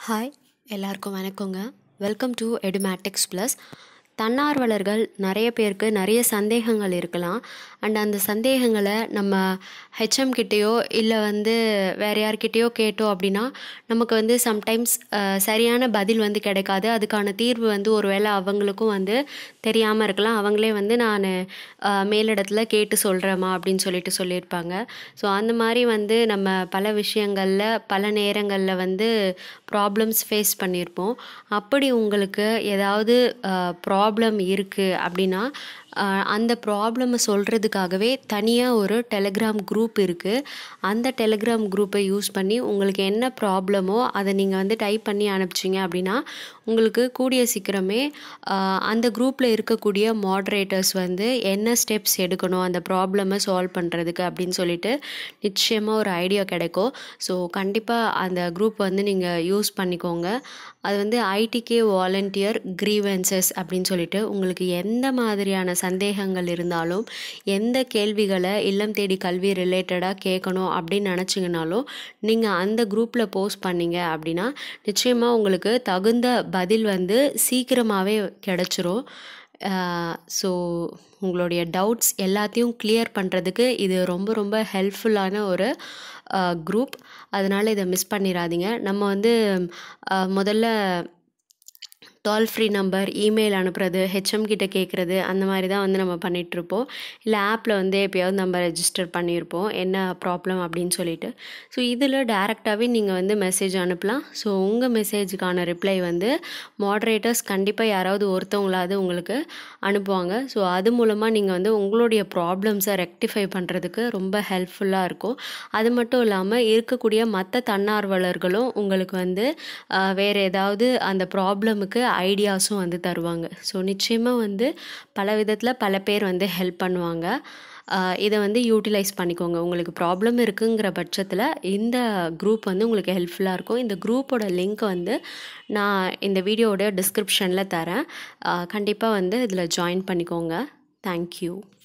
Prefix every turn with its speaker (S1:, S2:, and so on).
S1: hi எல்லாருக்கும் வணக்கங்க welcome to Edumatics plus தன்னார்வலர்கள் நிறைய பேருக்கு நிறைய சந்தேகங்கள் இருக்கலாம் அண்ட் அந்த சந்தேகங்களை நம்ம ஹெச்எம் கிட்டேயோ இல்லை வந்து வேறு யார்கிட்டயோ கேட்டோம் அப்படின்னா நமக்கு வந்து சம்டைம்ஸ் சரியான பதில் வந்து கிடைக்காது அதுக்கான தீர்வு வந்து ஒருவேளை அவங்களுக்கும் வந்து தெரியாமல் இருக்கலாம் அவங்களே வந்து நான் மேலிடத்தில் கேட்டு சொல்கிறேம்மா அப்படின்னு சொல்லிட்டு சொல்லியிருப்பாங்க ஸோ அந்த மாதிரி வந்து நம்ம பல விஷயங்களில் பல நேரங்களில் வந்து ப்ராப்ளம்ஸ் ஃபேஸ் பண்ணியிருப்போம் அப்படி உங்களுக்கு ஏதாவது ப்ராப்ளம் இருக்குது அப்படின்னா ஆஹ் அந்த ப்ராப்ளமை சொல்கிறதுக்காகவே தனியாக ஒரு டெலிகிராம் குரூப் இருக்குது அந்த டெலிகிராம் குரூப்பை யூஸ் பண்ணி உங்களுக்கு என்ன ப்ராப்ளமோ அதை நீங்கள் வந்து டைப் பண்ணி அனுப்பிச்சிங்க அப்படின்னா உங்களுக்கு கூடிய சீக்கிரமே ஆஹ் அந்த குரூப்பில் இருக்கக்கூடிய மாட்ரேட்டர்ஸ் வந்து என்ன ஸ்டெப்ஸ் எடுக்கணும் அந்த ப்ராப்ளமை சால்வ் பண்ணுறதுக்கு அப்படின்னு சொல்லிட்டு நிச்சயமாக ஒரு ஐடியா கிடைக்கும் ஸோ கண்டிப்பாக அந்த குரூப் வந்து நீங்கள் யூஸ் பண்ணிக்கோங்க அது வந்து ஐடிகே வாலண்டியர் க்ரீவன்சஸ் அப்படின்னு சொல்லிட்டு உங்களுக்கு எந்த மாதிரியான சந்தேகங்கள் இருந்தாலும் எந்த கேள்விகளை இல்லம் தேடி கல்வி ரிலேட்டடாக கேட்கணும் அப்படின்னு நினச்சிங்கனாலும் நீங்கள் அந்த குரூப்பில் போஸ்ட் பண்ணீங்க அப்படின்னா நிச்சயமாக உங்களுக்கு தகுந்த பதில் வந்து சீக்கிரமாகவே கிடச்சிரும் ஸோ உங்களுடைய டவுட்ஸ் எல்லாத்தையும் கிளியர் பண்ணுறதுக்கு இது ரொம்ப ரொம்ப ஹெல்ப்ஃபுல்லான ஒரு குரூப் அதனால் இதை மிஸ் பண்ணிடாதீங்க நம்ம வந்து அஹ், முதல்ல டோல் ஃப்ரீ நம்பர் இமெயில் அனுப்புறது ஹெச்எம் கிட்ட கேட்குறது அந்த மாதிரி தான் வந்து நம்ம பண்ணிகிட்ருப்போம் இல்லை ஆப்பில் வந்து எப்பயாவது நம்ம ரெஜிஸ்டர் பண்ணியிருப்போம் என்ன ப்ராப்ளம் அப்படின்னு சொல்லிட்டு ஸோ இதில் டேரெக்டாகவே நீங்கள் வந்து மெசேஜ் அனுப்பலாம் ஸோ உங்கள் மெசேஜுக்கான ரிப்ளை வந்து மாட்ரேட்டர்ஸ் கண்டிப்பாக யாராவது ஒருத்தவங்களாவது உங்களுக்கு அனுப்புவாங்க ஸோ அது மூலமாக நீங்கள் வந்து உங்களுடைய ப்ராப்ளம்ஸை ரெக்டிஃபை பண்ணுறதுக்கு ரொம்ப ஹெல்ப்ஃபுல்லாக இருக்கும் அது மட்டும் இல்லாமல் இருக்கக்கூடிய மற்ற தன்னார்வலர்களும் உங்களுக்கு வந்து ஆஹ், வேறு ஏதாவது அந்த ப்ராப்ளமுக்கு ஐடியாஸும் வந்து தருவாங்க ஸோ நிச்சயமாக வந்து பல விதத்தில் பல பேர் வந்து ஹெல்ப் பண்ணுவாங்க ஆஹ், இதை வந்து யூட்டிலைஸ் பண்ணிக்கோங்க உங்களுக்கு ப்ராப்ளம் இருக்குங்கிற பட்சத்தில் இந்த குரூப் வந்து உங்களுக்கு ஹெல்ப்ஃபுல்லாக இருக்கும் இந்த குரூப்போட லிங்க் வந்து நான் இந்த வீடியோவோட டிஸ்கிரிப்ஷனில் தரேன் கண்டிப்பாக வந்து இதில் ஜாயின் பண்ணிக்கோங்க தேங்க்யூ